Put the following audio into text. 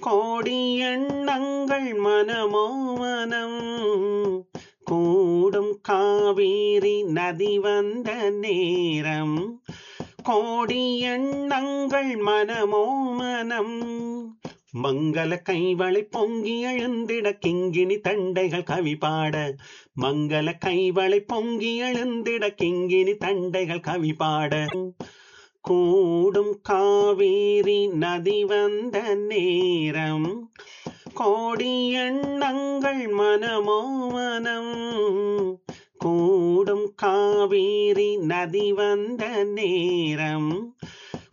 கோடி எண்ணங்கள் மனமோ மனம் கூடும் காவேரி நதி வந்த நேரம் கோடி எண்ணங்கள் மனமோ மனம் மங்கள கைவளை பொங்கி எழுந்திட கிங்கினி தண்டைகள் கவி பாட மங்கள கைவளை பொங்கி எழுந்திட கிங்கினி தண்டைகள் கவி பாட கூடும் காவேரி நதி வந்த நேரம் கோடி எண்ணங்கள் மனமோ மனம் கூடும் காவேரி நதி வந்த நேரம்